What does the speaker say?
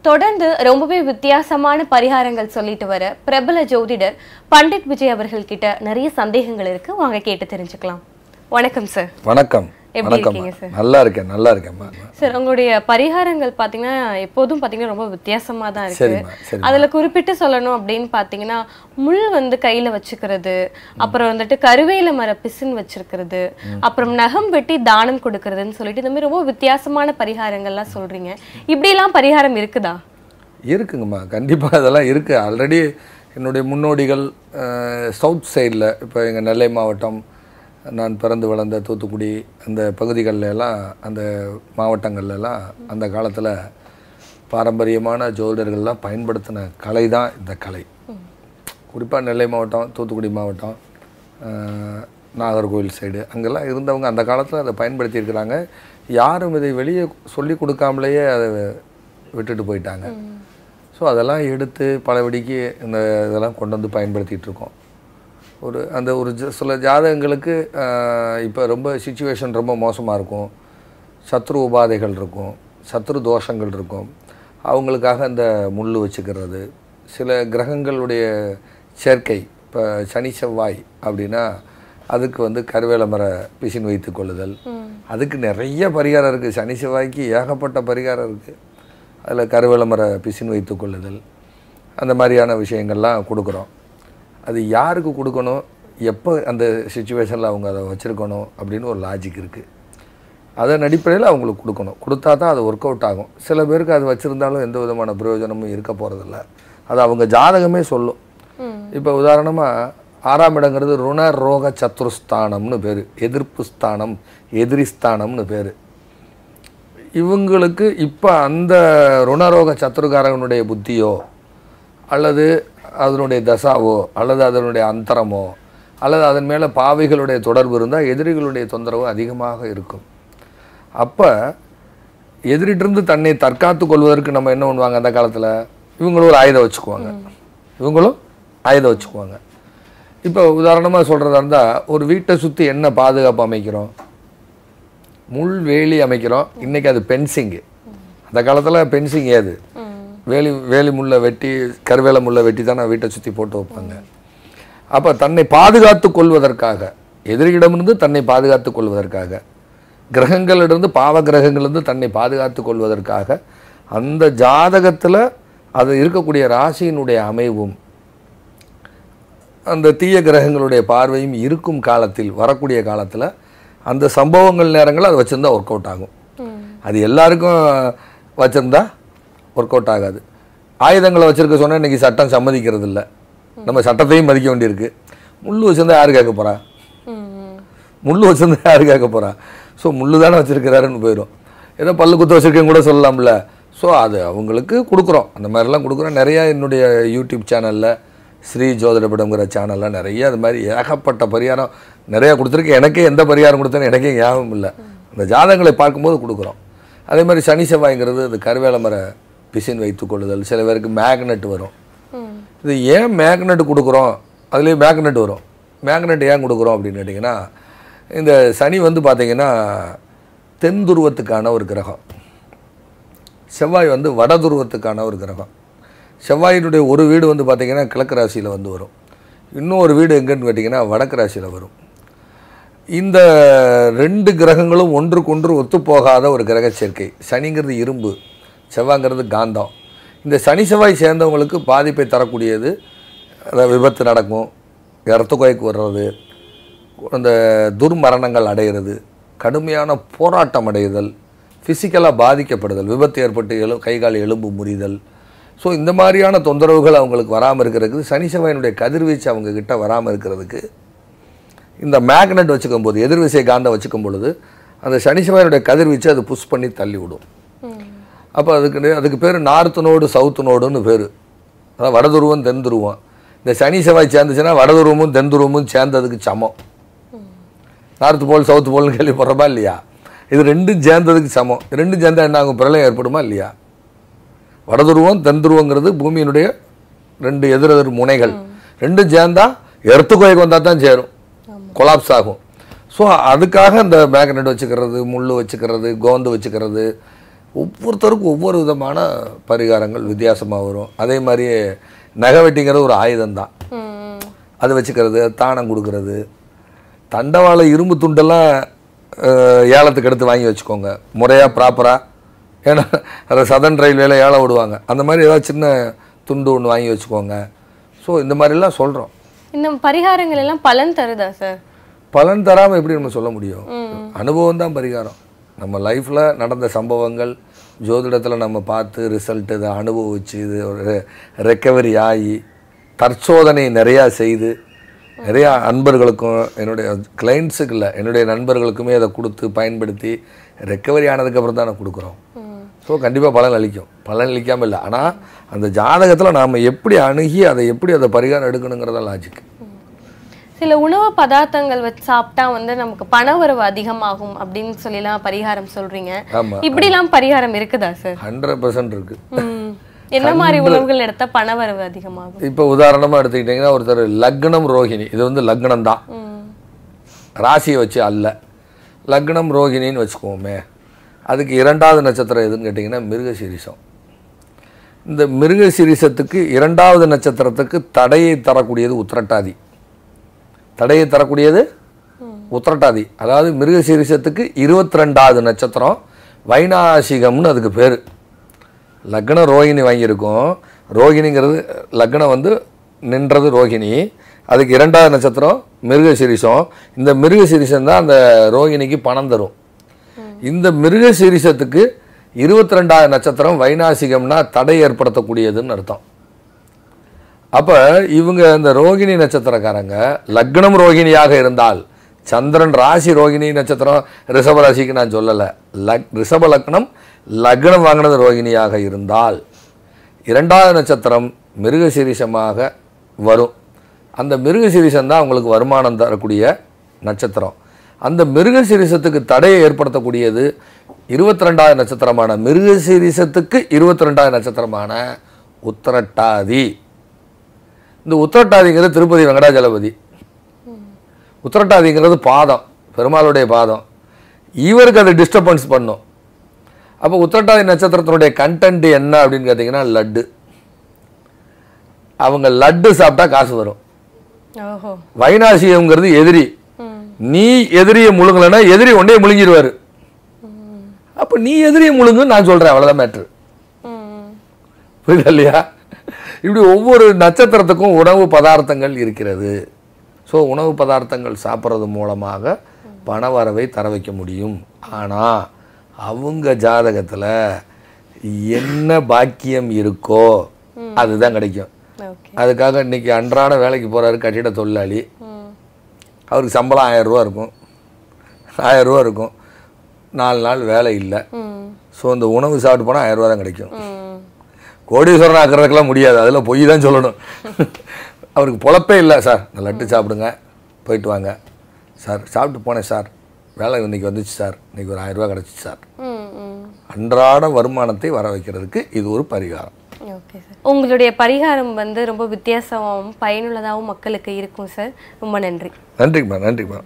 தொடர்ந்து ரொம்பவே வித்தியாசமான பரிகாரங்கள் சொல்லிட்டு வர பிரபல ஜோதிடர் பண்டிட் விஜய் அவர்கள் கிட்ட நிறைய சந்தேகங்கள் இருக்கு வாங்க கேட்டு தெரிஞ்சுக்கலாம் வணக்கம் சார் வணக்கம் எப்படி வணக்கம் இருக்கீங்க சார்? நல்லா இருக்கேன் நல்லா இருக்கேன்மா சார் உங்களுடைய பரிகாரங்கள் பாத்தீங்கன்னா எப்போதும் பாத்தீங்கன்னா ரொம்ப வித்தியாசமா தான் இருக்கு சரிம்மா சரி அதுல குறிப்பிட்டு சொல்லணும் அப்படின்னு பாத்தீங்கன்னா முள் வந்து கையில வச்சுக்கிறது அப்புறம் வந்துட்டு கருவேல மர பிசின் வச்சிருக்கிறது அப்புறம் நகம் வெட்டி தானம் கொடுக்கறதுன்னு சொல்லிட்டு இந்த மாதிரி ரொம்ப வித்தியாசமான பரிகாரங்கள்லாம் சொல்றீங்க இப்படி எல்லாம் பரிகாரம் இருக்குதா இருக்குங்கம்மா கண்டிப்பாக அதெல்லாம் இருக்குது ஆல்ரெடி என்னுடைய முன்னோடிகள் சவுத் சைடில் இப்போ எங்கள் நெல்லை மாவட்டம் நான் பிறந்து வளர்ந்த தூத்துக்குடி அந்த பகுதிகளில் எல்லாம் அந்த மாவட்டங்கள்ல எல்லாம் அந்த காலத்தில் பாரம்பரியமான ஜோதிடர்கள்லாம் பயன்படுத்தின கலை தான் இந்த கலை குறிப்பாக நெல்லை மாவட்டம் தூத்துக்குடி மாவட்டம் அஹ், நாகர்கோவில் சைடு அங்கெல்லாம் இருந்தவங்க அந்த காலத்தில் அதை பயன்படுத்தியிருக்கிறாங்க யாரும் இதை வெளியே சொல்லி கொடுக்காமலேயே அதை விட்டுட்டு போயிட்டாங்க ஸோ அதெல்லாம் எடுத்து பலபடிக்கு இந்த இதெல்லாம் கொண்டு வந்து பயன்படுத்திட்டு இருக்கோம் ஒரு அந்த ஒரு ஜ- சில ஜாதகங்களுக்கு இப்போ ரொம்ப சுச்சுவேஷன் ரொம்ப மோசமாக இருக்கும் சத்ரு உபாதைகள் இருக்கும் சத்ரு தோஷங்கள் இருக்கும் அவங்களுக்காக அந்த முள் வச்சுக்கிறது சில கிரகங்களுடைய சேர்க்கை இப்போ சனி செவ்வாய் அப்படின்னா அதுக்கு வந்து கருவேல மர பிசின் வைத்துக் கொள்ளுதல் அதுக்கு நிறைய பரிகாரம் இருக்குது சனி செவ்வாய்க்கு ஏகப்பட்ட பரிகாரம் இருக்குது அதில் கருவேல மர பிசின் வைத்துக் கொள்ளுதல் அந்த மாதிரியான விஷயங்கள்லாம் கொடுக்குறோம் அது யாருக்கு கொடுக்கணும் எப்போ அந்த சுச்சுவேஷனில் அவங்க அதை வச்சுருக்கணும் அப்படின்னு ஒரு லாஜிக் இருக்குது அதன் அடிப்படையில் அவங்களுக்கு கொடுக்கணும் கொடுத்தா தான் அது ஒர்க் அவுட் ஆகும் சில பேருக்கு அது வச்சுருந்தாலும் எந்த விதமான பிரயோஜனமும் இருக்க போகிறதில்ல அது அவங்க ஜாதகமே சொல்லும் இப்போ உதாரணமாக ஆறாம் இடங்கிறது ருண ரோக சத்துருஸ்தானம்னு பேர் எதிர்ப்பு ஸ்தானம் எதிரி ஸ்தானம்னு பேர் இவங்களுக்கு இப்போ அந்த ருணரோக சத்துருகாரனுடைய புத்தியோ அல்லது அதனுடைய தசாவோ அல்லது அதனுடைய அந்தரமோ அல்லது அதன் மேலே பாவைகளுடைய தொடர்பு இருந்தால் எதிரிகளுடைய தொந்தரவு அதிகமாக இருக்கும் அப்போ எதிரிட்டிருந்து தன்னை தற்காத்து கொள்வதற்கு நம்ம என்ன பண்ணுவாங்க அந்த காலத்தில் இவங்களும் ஒரு ஆயுதம் வச்சுக்குவாங்க இவங்களும் ஆயுதம் வச்சுக்குவாங்க இப்போ உதாரணமாக சொல்கிறதா இருந்தால் ஒரு வீட்டை சுற்றி என்ன பாதுகாப்பு அமைக்கிறோம் முள் வேலி அமைக்கிறோம் இன்னைக்கு அது பென்சிங்கு அந்த காலத்தில் பென்சிங் ஏது வேலி வேலி முள்ளை வெட்டி கருவேல முள்ளை வெட்டி தான் வீட்டை சுற்றி போட்டு வைப்பாங்க அப்போ தன்னை பாதுகாத்து கொள்வதற்காக எதிரியிடமிருந்து தன்னை பாதுகாத்து கொள்வதற்காக கிரகங்களிலிருந்து பாவ கிரகங்களிலிருந்து தன்னை பாதுகாத்து கொள்வதற்காக அந்த ஜாதகத்தில் அது இருக்கக்கூடிய ராசியினுடைய அமைவும் அந்த தீய கிரகங்களுடைய பார்வையும் இருக்கும் காலத்தில் வரக்கூடிய காலத்தில் அந்த சம்பவங்கள் நேரங்கள் அதை வச்சுருந்தா ஒர்க் அவுட் ஆகும் அது எல்லாருக்கும் வச்சுருந்தா ஒர்க் அவுட் ஆகாது ஆயுதங்களை வச்சுருக்க சொன்னால் இன்றைக்கி சட்டம் சம்மதிக்கிறது இல்லை நம்ம சட்டத்தையும் மதிக்க வேண்டியிருக்கு முள் வச்சுருந்தா யார் கேட்க போகிறா முள் வச்சுருந்தா யார் கேட்க போகிறா ஸோ முள்ளு தானே வச்சுருக்கிறாருன்னு போயிடும் ஏதோ பல்லு குத்த வச்சுருக்கேன் கூட சொல்லலாம்ல ஸோ அது அவங்களுக்கு கொடுக்குறோம் அந்த மாதிரிலாம் கொடுக்குறோம் நிறையா என்னுடைய யூடியூப் சேனலில் ஸ்ரீ ஜோதிடபடம்ங்கிற சேனலில் நிறைய அது மாதிரி ஏகப்பட்ட பரிகாரம் நிறையா கொடுத்துருக்கு எனக்கே எந்த பரிகாரம் கொடுத்தேன்னு எனக்கே ஞாபகம் இல்லை அந்த ஜாதகங்களை பார்க்கும்போது கொடுக்குறோம் அதே மாதிரி சனி செவ்வாய்ங்கிறது அது கருவேல மர பிசின் வைத்துக் கொள்ளுதல் சில பேருக்கு மேக்னெட் வரும் இது ஏன் மேக்னெட் கொடுக்குறோம் அதுலேயே மேக்னெட் வரும் மேக்னெட் ஏன் கொடுக்குறோம் அப்படின்னு கேட்டிங்கன்னா இந்த சனி வந்து பார்த்தீங்கன்னா தென் துருவத்துக்கான ஒரு கிரகம் செவ்வாய் வந்து வட துருவத்துக்கான ஒரு கிரகம் செவ்வாயினுடைய ஒரு வீடு வந்து பார்த்தீங்கன்னா கிழக்கு ராசியில் வந்து வரும் இன்னொரு வீடு எங்கன்னு கேட்டிங்கன்னா வடக்கு ராசியில் வரும் இந்த ரெண்டு கிரகங்களும் ஒன்றுக்கொன்று ஒத்துப்போகாத ஒரு கிரக சேர்க்கை சனிங்கிறது இரும்பு செவ்வாய்ங்கிறது காந்தம் இந்த சனி செவ்வாய் சேர்ந்தவங்களுக்கு பாதிப்பை தரக்கூடியது அதாவது விபத்து நடக்கும் இரத்தக்கொயக்கு வர்றது அந்த துர்மரணங்கள் அடைகிறது கடுமையான போராட்டம் அடைதல் ஃபிசிக்கலாக பாதிக்கப்படுதல் விபத்து ஏற்பட்டு எழு கை கால் எலும்பு முறிதல் ஸோ இந்த மாதிரியான தொந்தரவுகள் அவங்களுக்கு வராமல் இருக்கிறதுக்கு சனி செவ்வாயினுடைய கதிர்வீச்சு அவங்க கிட்ட வராமல் இருக்கிறதுக்கு இந்த மேக்னெட் வச்சுக்கும் போது எதிர்விசை காந்தம் வச்சுக்கும் பொழுது அந்த சனி செவ்வாயினுடைய கதிர்வீச்சு அது புஷ் பண்ணி தள்ளி விடும் அப்போ அதுக்கு நே- அதுக்கு பேர் நார்த்து நோடு சவுத்து நோடுன்னு பேர் அதான் வடதுருவம் தென் துருவம் இந்த சனி செவ்வாய் சேர்ந்துச்சுன்னா வடதுருவமும் தென் துருவமும் சேர்ந்ததுக்கு சமம் நார்த்து போல் சவுத்து போல்னு கேள்விப்படுறோமா இல்லையா இது ரெண்டும் சேர்ந்ததுக்கு சமம் ரெண்டும் சேர்ந்தா என்ன ஆகும் பிரளயம் ஏற்படுமா இல்லையா வடதுருவம் தென் துருவங்கிறது பூமியினுடைய ரெண்டு எதிரெதிர் முனைகள் ரெண்டும் சேர்ந்தா எர்த்துக்கோய்க்கு வந்தால் தான் சேரும் கொலாப்ஸ் ஆகும் ஸோ அதுக்காக இந்த மேக்னெட் வச்சுக்கிறது முள் வச்சுக்கிறது கோந்து வச்சுக்கிறது ஒவ்வொருத்தருக்கும் ஒவ்வொரு விதமான பரிகாரங்கள் வித்தியாசமாக வரும் அதே மாதிரியே நகை வெட்டிங்கிறது ஒரு ஆயுதம் தான் ம் அதை வச்சுக்கிறது தானம் கொடுக்கறது தண்டவாள இரும்பு துண்டெல்லாம் அஹ், ஏலத்துக்கு எடுத்து வாங்கி வச்சுக்கோங்க முறையாக ப்ராப்பராக ஏன்னா அதை சதன் ரயில்வேல ஏலம் விடுவாங்க அந்த மாதிரி ஏதாவது சின்ன துண்டு ஒன்று வாங்கி வச்சுக்கோங்க ஸோ இந்த மாதிரிலாம் சொல்கிறோம் இந்த பரிகாரங்கள் எல்லாம் பலன் தருதா சார் பலன் தராமல் எப்படி நம்ம சொல்ல முடியும் அனுபவம் தான் பரிகாரம் நம்ம லைஃப்பில் நடந்த சம்பவங்கள் ஜோதிடத்தில் நம்ம பார்த்து ரிசல்ட் இதை அனுபவிச்சு இது ஒரு ரெக்கவரி ஆகி தற்சோதனை நிறையா செய்து நிறையா அன்பர்களுக்கும் என்னுடைய கிளைண்ட்ஸுக்கு இல்லை என்னுடைய நண்பர்களுக்குமே அதை கொடுத்து பயன்படுத்தி ரெக்கவரி ஆனதுக்கப்புறம் தான் நான் கொடுக்குறோம் ஸோ கண்டிப்பாக பலன் அளிக்கும் பலன் அளிக்காமல் இல்லை ஆனால் அந்த ஜாதகத்தில் நாம் எப்படி அணுகி அதை எப்படி அதை பரிகாரம் எடுக்கணுங்கிறத லாஜிக் சில உணவு பதார்த்தங்கள் வச்சு சாப்பிட்டா வந்து நமக்கு பணவரவு அதிகமாகும் அப்படின்னு சொல்லிலாம் பரிகாரம் சொல்றீங்க ஆமாம் இப்படிலாம் பரிகாரம் இருக்குதா சார் ஹண்ட்ரட் பர்சன்ட் இருக்குது ம். என்ன மாதிரி உணவுகள் எடுத்தா பணவரவு அதிகமாகும் இப்போ உதாரணமாக எடுத்துக்கிட்டிங்கன்னா ஒருத்தர் லக்னம் ரோகிணி இது வந்து லக்னம் தான் ம். ராசியை வச்சு அல்ல லக்னம் ரோகிணின்னு வச்சுக்குவோமே அதுக்கு இரண்டாவது நட்சத்திரம் எதுன்னு கேட்டிங்கன்னா மிருகசீரிசம் இந்த மிருகசீரிசத்துக்கு இரண்டாவது நட்சத்திரத்துக்கு தடையை தரக்கூடியது உத்திரட்டாதி தடையை தரக்கூடியது உத்திரட்டாதி அதாவது மிருகசீரிசத்துக்கு இருபத்தி ரெண்டாவது நட்சத்திரம் வைநாசிகம்னு அதுக்கு பேர் லக்ன ரோகிணி வாங்கியிருக்கோம் ரோகிணிங்கிறது லக்னம் வந்து நின்றது ரோகிணி அதுக்கு இரண்டாவது நட்சத்திரம் மிருகசீரிசம் இந்த மிருகசீரிசம் தான் அந்த ரோகிணிக்கு பணம் தரும் இந்த மிருகசீரிசத்துக்கு இருபத்தி ரெண்டாவது நட்சத்திரம் வைநாசிகம்னா தடை ஏற்படுத்தக்கூடியதுன்னு அர்த்தம் அப்போ இவங்க இந்த ரோகிணி நட்சத்திரக்காரங்க லக்னம் ரோகிணியாக இருந்தால் சந்திரன் ராசி ரோகிணி நட்சத்திரம் ரிஷப ராசிக்கு நான் சொல்லலை லக் ரிஷப லக்னம் லக்னம் வாங்கினது ரோகிணியாக இருந்தால் இரண்டாவது நட்சத்திரம் மிருகசீரிஷமாக வரும் அந்த மிருகசீரிஷம் தான் அவங்களுக்கு வருமானம் தரக்கூடிய நட்சத்திரம் அந்த மிருகசீரிஷத்துக்கு தடையை ஏற்படுத்தக்கூடியது இருபத்தி ரெண்டாவது நட்சத்திரமான மிருகசீரிஷத்துக்கு இருபத்தி ரெண்டாவது நட்சத்திரமான உத்திரட்டாதி இந்த உத்திரட்டாதிங்கிறது திருப்பதி வெங்கடாஜலபதி உத்திரட்டாதிங்கிறது பாதம் பெருமாளுடைய பாதம் இவருக்கு அது டிஸ்டர்பன்ஸ் பண்ணும் அப்போ உத்திரட்டாதி நட்சத்திரத்தினுடைய கண்டென்ட் என்ன அப்படின்னு கேட்டிங்கன்னா லட்டு அவங்க லட்டு சாப்பிட்டா காசு வரும் ஓஹோ வைநாசிகம்ங்கிறது எதிரி ம். நீ எதிரியை முழுங்கலைன்னா எதிரி ஒன்னே முழுங்கிடுவாரு அப்போ நீ எதிரியை முழுங்குன்னு நான் சொல்கிறேன் அவ்வளோதான் மேட்ரு ம். புரியுதா இல்லையா இப்படி ஒவ்வொரு நட்சத்திரத்துக்கும் உணவு பதார்த்தங்கள் இருக்கிறது ஸோ உணவு பதார்த்தங்கள் சாப்பிட்றது மூலமாக பணவரவை தர வைக்க முடியும் ஆனால் அவங்க ஜாதகத்தில் என்ன பாக்கியம் இருக்கோ அதுதான் கிடைக்கும் ஓகே அதுக்காக இன்னைக்கு அன்றாட வேலைக்கு போகிறாரு கட்டிட தொழிலாளி ம். அவருக்கு சம்பளம் ஆயிரம் ரூபா இருக்கும் ஆயிரம் ரூபா இருக்கும் நாலு நாள் வேலை இல்லை ம். ஸோ இந்த உணவு சாப்பிட்டு போனால் ஆயிரம் ரூபா தான் கிடைக்கும் ம். கோடீஸ்வரன் ஆக்குறதுக்கெல்லாம் முடியாது அதில் பொய் தான் சொல்லணும் அவருக்கு பொழப்பே இல்லை சார் இந்த லட்டு சாப்பிடுங்க போயிட்டு வாங்க சார் சாப்பிட்டு போனேன் சார் வேலை இன்னைக்கு வந்துச்சு சார் இன்னைக்கு ஒரு ஆயிரம் ரூபாய் கிடச்சிச்சு சார் ம். ம். அன்றாட வருமானத்தை வர வைக்கிறதுக்கு இது ஒரு பரிகாரம் ஓகே சார் உங்களுடைய பரிகாரம் வந்து ரொம்ப வித்தியாசமாகவும் பயனுள்ளதாகவும் மக்களுக்கு இருக்கும் சார் ரொம்ப நன்றி நன்றிங்கம்மா நன்றிங்கம்மா